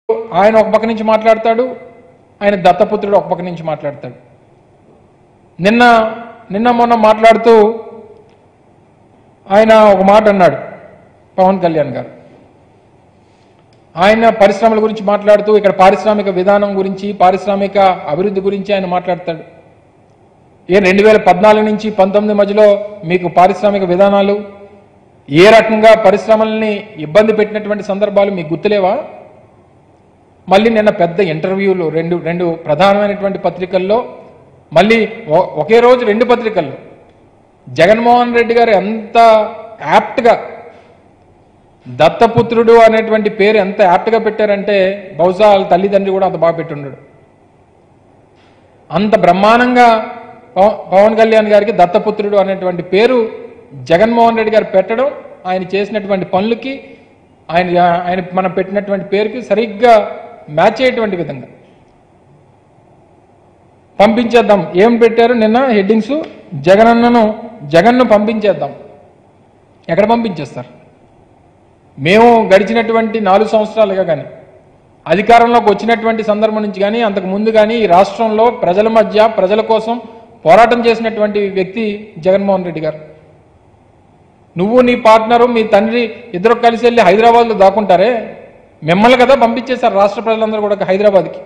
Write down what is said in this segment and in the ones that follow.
ఆయన ఒక పక్క నుంచి మాట్లాడతాడు ఆయన దత్తపుత్రుడు ఒక పక్క నుంచి మాట్లాడతాడు నిన్న నిన్న మొన్న మాట్లాడుతూ ఆయన ఒక మాట అన్నాడు పవన్ కళ్యాణ్ గారు ఆయన పరిశ్రమల గురించి మాట్లాడుతూ ఇక్కడ పారిశ్రామిక విధానం గురించి పారిశ్రామిక అభివృద్ధి గురించి ఆయన మాట్లాడతాడు ఏ రెండు వేల పద్నాలుగు నుంచి పంతొమ్మిది మధ్యలో మీకు పారిశ్రామిక విధానాలు ఏ రకంగా పరిశ్రమల్ని ఇబ్బంది పెట్టినటువంటి సందర్భాలు మీకు గుర్తులేవా మళ్ళీ నిన్న పెద్ద ఇంటర్వ్యూలు రెండు రెండు ప్రధానమైనటువంటి పత్రికల్లో మళ్ళీ ఒ- ఒకే రోజు రెండు పత్రికల్లో జగన్మోహన్ రెడ్డి గారు ఎంత యాప్ట్గా దత్తపుత్రుడు అనేటువంటి పేరు ఎంత యాప్ట్గా పెట్టారంటే బహుశా వాళ్ళ తల్లిదండ్రి కూడా అంత బాగా పెట్టుండడు అంత బ్రహ్మాండంగా పవ- పవన్ కళ్యాణ్ గారికి దత్తపుత్రుడు అనేటువంటి పేరు జగన్మోహన్ రెడ్డి గారు పెట్టడం ఆయన చేసినటువంటి పనులకి ఆయన ఆయన మనం పెట్టినటువంటి పేరుకి సరిగ్గా మ్యాచ్ అయ్యేటువంటి విధంగా పంపించేద్దాం ఏం పెట్టారు నిన్న హెడ్డింగ్స్ జగనన్నను జగన్ను పంపించేద్దాం ఎక్కడ పంపించేస్తారు మేము గడిచినటువంటి నాలుగు సంవత్సరాలుగా కానీ అధికారంలోకి వచ్చినటువంటి సందర్భం నుంచి కానీ అంతకు ముందు కానీ ఈ రాష్ట్రంలో ప్రజల మధ్య ప్రజల కోసం పోరాటం చేసినటువంటి వ్యక్తి జగన్మోహన్ రెడ్డి గారు నువ్వు నీ పార్ట్నరు మీ తండ్రి ఇద్దరు కలిసి వెళ్ళి హైదరాబాద్లో దాక్కుంటారే మిమ్మల్ని కదా పంపించేశారు రాష్ట్ర ప్రజలందరూ కూడా హైదరాబాద్కి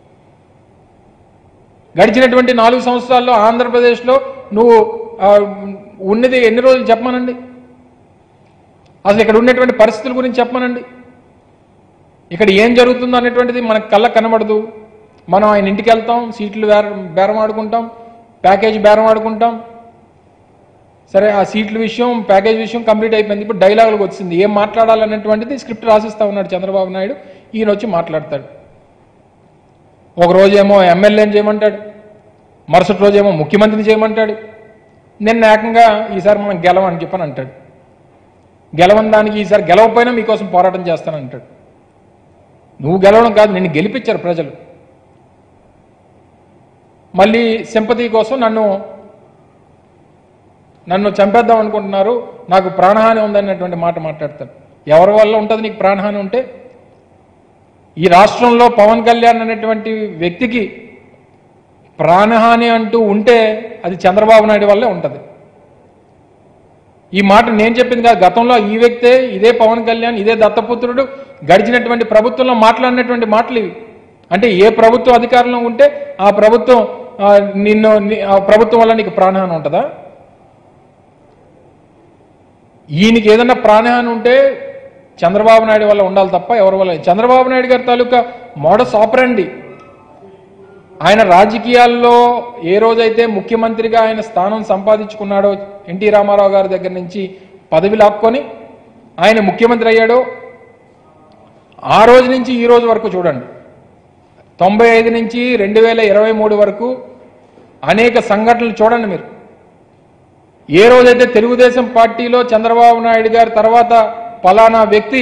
గడిచినటువంటి నాలుగు సంవత్సరాల్లో ఆంధ్రప్రదేశ్లో నువ్వు ఆ, ఉన్నది ఎన్ని రోజులు చెప్పమనండి అసలు ఇక్కడ ఉన్నటువంటి పరిస్థితుల గురించి చెప్పమనండి ఇక్కడ ఏం జరుగుతుందో అనేటువంటిది మనకు కళ్ళ కనబడదు మనం ఆయన ఇంటికి వెళ్తాం సీట్లు బేర బేరం ఆడుకుంటాం ప్యాకేజ్ బేరం ఆడుకుంటాం సరే ఆ సీట్ల విషయం ప్యాకేజ్ విషయం కంప్లీట్ అయిపోయింది ఇప్పుడు డైలాగులకు వచ్చింది ఏం మాట్లాడాలనేటువంటిది స్క్రిప్ట్ రాసిస్తా ఉన్నాడు చంద్రబాబు నాయుడు ఈయన వచ్చి మాట్లాడతాడు ఒక రోజేమో ఎమ్మెల్యేని చేయమంటాడు మరుసటి రోజేమో ముఖ్యమంత్రిని చేయమంటాడు నిన్న ఏకంగా ఈసారి మనం గెలవని చెప్పని అంటాడు గెలవని దానికి ఈసారి గెలవకపోయినా మీకోసం పోరాటం చేస్తానంటాడు నువ్వు గెలవడం కాదు నిన్ను గెలిపించారు ప్రజలు మళ్ళీ సింపతి కోసం నన్ను నన్ను చంపేద్దాం అనుకుంటున్నారు నాకు ప్రాణహాని ఉందన్నటువంటి మాట మాట్లాడతాడు ఎవరి వల్ల ఉంటుంది నీకు ప్రాణహాని ఉంటే ఈ రాష్ట్రంలో పవన్ కళ్యాణ్ అనేటువంటి వ్యక్తికి ప్రాణహాని అంటూ ఉంటే అది చంద్రబాబు నాయుడు వల్లే ఉంటుంది ఈ మాట నేను చెప్పింది కాదు గతంలో ఈ వ్యక్తే ఇదే పవన్ కళ్యాణ్ ఇదే దత్తపుత్రుడు గడిచినటువంటి ప్రభుత్వంలో మాట్లాడినటువంటి మాటలు ఇవి అంటే ఏ ప్రభుత్వం అధికారంలో ఉంటే ఆ ప్రభుత్వం ఆ, నిన్ను ని- ఆ ప్రభుత్వం వల్ల నీకు ప్రాణహాని ఉంటుందా ఈయనకి ఏదన్నా ప్రాణహాని ఉంటే చంద్రబాబు నాయుడు వల్ల ఉండాలి తప్ప ఎవరి వల్ల చంద్రబాబు నాయుడు గారి తాలూకా మోడస్ ఆపరండి ఆయన రాజకీయాల్లో ఏ రోజైతే ముఖ్యమంత్రిగా ఆయన స్థానం సంపాదించుకున్నాడో ఎన్టీ రామారావు గారి దగ్గర నుంచి పదవి లాక్కొని ఆయన ముఖ్యమంత్రి అయ్యాడో ఆ రోజు నుంచి ఈ రోజు వరకు చూడండి తొంభై ఐదు నుంచి రెండు వేల ఇరవై మూడు వరకు అనేక సంఘటనలు చూడండి మీరు ఏ రోజైతే తెలుగుదేశం పార్టీలో చంద్రబాబు నాయుడు గారి తర్వాత పలానా వ్యక్తి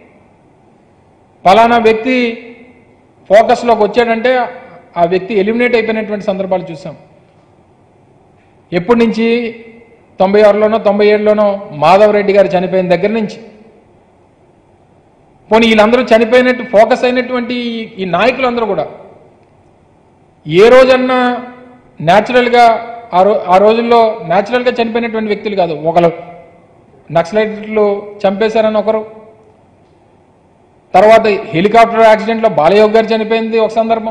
పలానా వ్యక్తి ఫోకస్లోకి వచ్చాడంటే ఆ వ్యక్తి ఎలిమినేట్ అయిపోయినటువంటి సందర్భాలు చూసాం ఎప్పటి నుంచి తొంభై ఆరులోనో తొంభై ఏడులోనో మాధవ్ రెడ్డి గారు చనిపోయిన దగ్గర నుంచి పోనీ వీళ్ళందరూ చనిపోయినట్టు ఫోకస్ అయినటువంటి ఈ- ఈ నాయకులందరూ కూడా ఏ రోజన్నా న్యాచురల్గా ఆ రో ఆ రోజుల్లో న్యాచురల్గా చనిపోయినటువంటి వ్యక్తులు కాదు ఒకరు నక్సలైట్లు చంపేశారని ఒకరు తర్వాత హెలికాప్టర్ యాక్సిడెంట్లో బాలయోగ్ గారు చనిపోయింది ఒక సందర్భం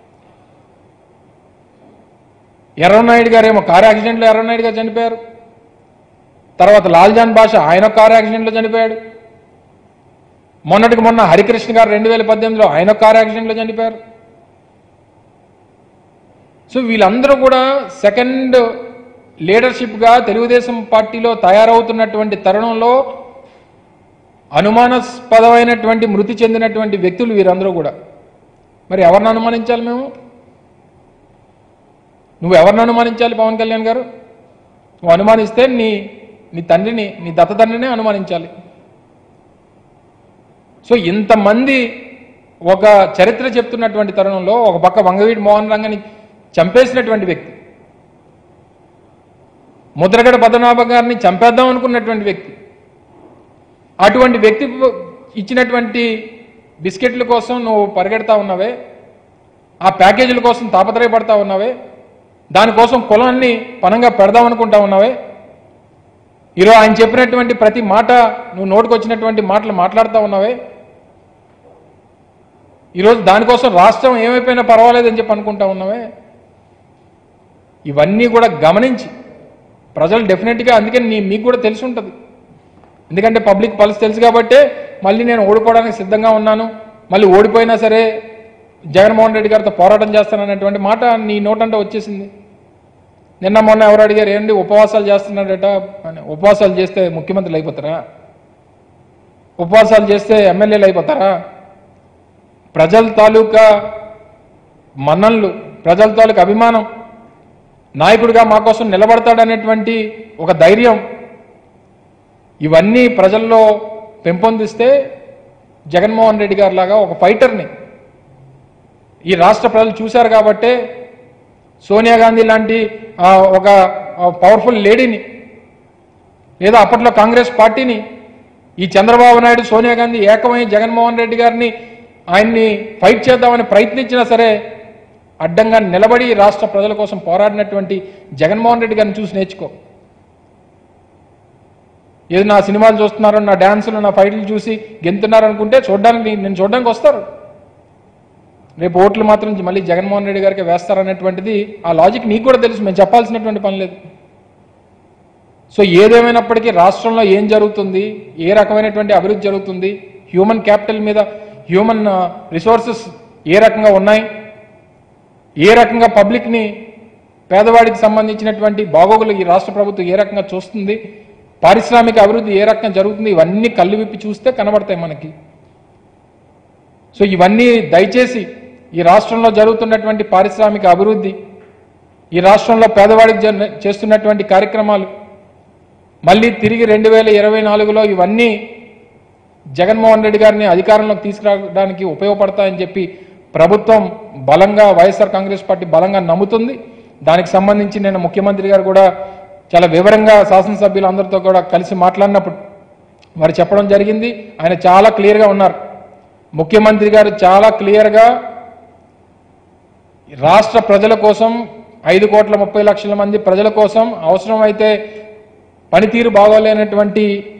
ఎర్రనాయుడు గారు ఏమో కారు యాక్సిడెంట్లో ఎర్రనాయుడు గారు చనిపోయారు తర్వాత లాల్జాన్ భాష ఆయన ఒక కారు యాక్సిడెంట్లో చనిపోయాడు మొన్నటికి మొన్న హరికృష్ణ గారు రెండు వేల పద్దెనిమిదిలో ఆయన ఒక కారు యాక్సిడెంట్లో చనిపోయారు సో వీళ్ళందరూ కూడా సెకండ్ లీడర్షిప్గా తెలుగుదేశం పార్టీలో తయారవుతున్నటువంటి తరుణంలో అనుమానాస్పదమైనటువంటి మృతి చెందినటువంటి వ్యక్తులు వీరందరూ కూడా మరి ఎవరిని అనుమానించాలి మేము నువ్వు ఎవరిని అనుమానించాలి పవన్ కళ్యాణ్ గారు నువ్వు అనుమానిస్తే నీ నీ తండ్రిని నీ దత్త తండ్రిని అనుమానించాలి సో ఇంతమంది ఒక చరిత్ర చెప్తున్నటువంటి తరుణంలో ఒక పక్క వంగవీటి మోహన్ రంగని చంపేసినటువంటి వ్యక్తి ముద్రగడ పద్మనాభ గారిని చంపేద్దాం అనుకున్నటువంటి వ్యక్తి అటువంటి వ్యక్తి ఇచ్చినటువంటి బిస్కెట్ల కోసం నువ్వు పరిగెడతా ఉన్నావే ఆ ప్యాకేజీల కోసం తాపత్రయపడతా ఉన్నావే దానికోసం కులాన్ని పనంగా పెడదాం అనుకుంటా ఉన్నావే ఈరోజు ఆయన చెప్పినటువంటి ప్రతి మాట నువ్వు నోటికొచ్చినటువంటి మాటలు మాట్లాడుతూ ఉన్నావే ఈరోజు దానికోసం రాష్ట్రం ఏమైపోయినా పర్వాలేదని చెప్పి అనుకుంటా ఉన్నావే ఇవన్నీ కూడా గమనించి ప్రజలు డెఫినెట్గా అందుకని నీ మీకు కూడా తెలిసి ఉంటుంది ఎందుకంటే పబ్లిక్ పల్స్ తెలుసు కాబట్టే మళ్ళీ నేను ఓడిపోవడానికి సిద్ధంగా ఉన్నాను మళ్ళీ ఓడిపోయినా సరే జగన్మోహన్ రెడ్డి గారితో పోరాటం చేస్తాననేటువంటి మాట నీ నోటంటే వచ్చేసింది నిన్న మొన్న ఎవరు అడిగారు ఏంటి ఉపవాసాలు చేస్తున్నాడట అని ఉపవాసాలు చేస్తే ముఖ్యమంత్రులు అయిపోతారా ఉపవాసాలు చేస్తే ఎమ్మెల్యేలు అయిపోతారా ప్రజల తాలూకా మన్ననలు ప్రజల తాలూకా అభిమానం నాయకుడిగా మా కోసం నిలబడతాడనేటువంటి ఒక ధైర్యం ఇవన్నీ ప్రజల్లో పెంపొందిస్తే జగన్మోహన్ రెడ్డి గారి లాగా ఒక ఫైటర్ని ఈ రాష్ట్ర ప్రజలు చూశారు కాబట్టే సోనియా గాంధీ లాంటి ఆ, ఒక పవర్ఫుల్ లేడీని లేదా అప్పట్లో కాంగ్రెస్ పార్టీని ఈ చంద్రబాబు నాయుడు సోనియా గాంధీ ఏకమై జగన్మోహన్ రెడ్డి గారిని ఆయన్ని ఫైట్ చేద్దామని ప్రయత్నించినా సరే అడ్డంగా నిలబడి ఈ రాష్ట్ర ప్రజల కోసం పోరాడినటువంటి జగన్మోహన్ రెడ్డి గారిని చూసి నేర్చుకో ఏది నా సినిమాలు చూస్తున్నారు నా డ్యాన్సులు నా ఫైట్లు చూసి గెంతున్నారు అనుకుంటే చూడడానికి నేను చూడడానికి వస్తారు రేపు ఓట్లు మాత్రం మళ్ళీ జగన్మోహన్ రెడ్డి గారికి వేస్తారనేటువంటిది ఆ లాజిక్ నీకు కూడా తెలుసు మేము చెప్పాల్సినటువంటి పని లేదు సో ఏదేమైనప్పటికీ రాష్ట్రంలో ఏం జరుగుతుంది ఏ రకమైనటువంటి అభివృద్ధి జరుగుతుంది హ్యూమన్ క్యాపిటల్ మీద హ్యూమన్ రిసోర్సెస్ ఏ రకంగా ఉన్నాయి ఏ రకంగా పబ్లిక్ని పేదవాడికి సంబంధించినటువంటి బాగోగులు ఈ రాష్ట్ర ప్రభుత్వం ఏ రకంగా చూస్తుంది పారిశ్రామిక అభివృద్ధి ఏ రకంగా జరుగుతుంది ఇవన్నీ కళ్ళు విప్పి చూస్తే కనబడతాయి మనకి సో ఇవన్నీ దయచేసి ఈ రాష్ట్రంలో జరుగుతున్నటువంటి పారిశ్రామిక అభివృద్ధి ఈ రాష్ట్రంలో పేదవాడికి జన- చేస్తున్నటువంటి కార్యక్రమాలు మళ్ళీ తిరిగి రెండు వేల ఇరవై నాలుగులో ఇవన్నీ జగన్మోహన్ రెడ్డి గారిని అధికారంలోకి తీసుకురావడానికి ఉపయోగపడతాయని చెప్పి ప్రభుత్వం బలంగా వైఎస్ఆర్ కాంగ్రెస్ పార్టీ బలంగా నమ్ముతుంది దానికి సంబంధించి నేను ముఖ్యమంత్రి గారు కూడా చాలా వివరంగా శాసనసభ్యులందరితో కూడా కలిసి మాట్లాడినప్పుడు వారు చెప్పడం జరిగింది ఆయన చాలా క్లియర్గా ఉన్నారు ముఖ్యమంత్రి గారు చాలా క్లియర్గా రాష్ట్ర ప్రజల కోసం ఐదు కోట్ల ముప్పై లక్షల మంది ప్రజల కోసం అవసరమైతే పనితీరు బాగోలేనటువంటి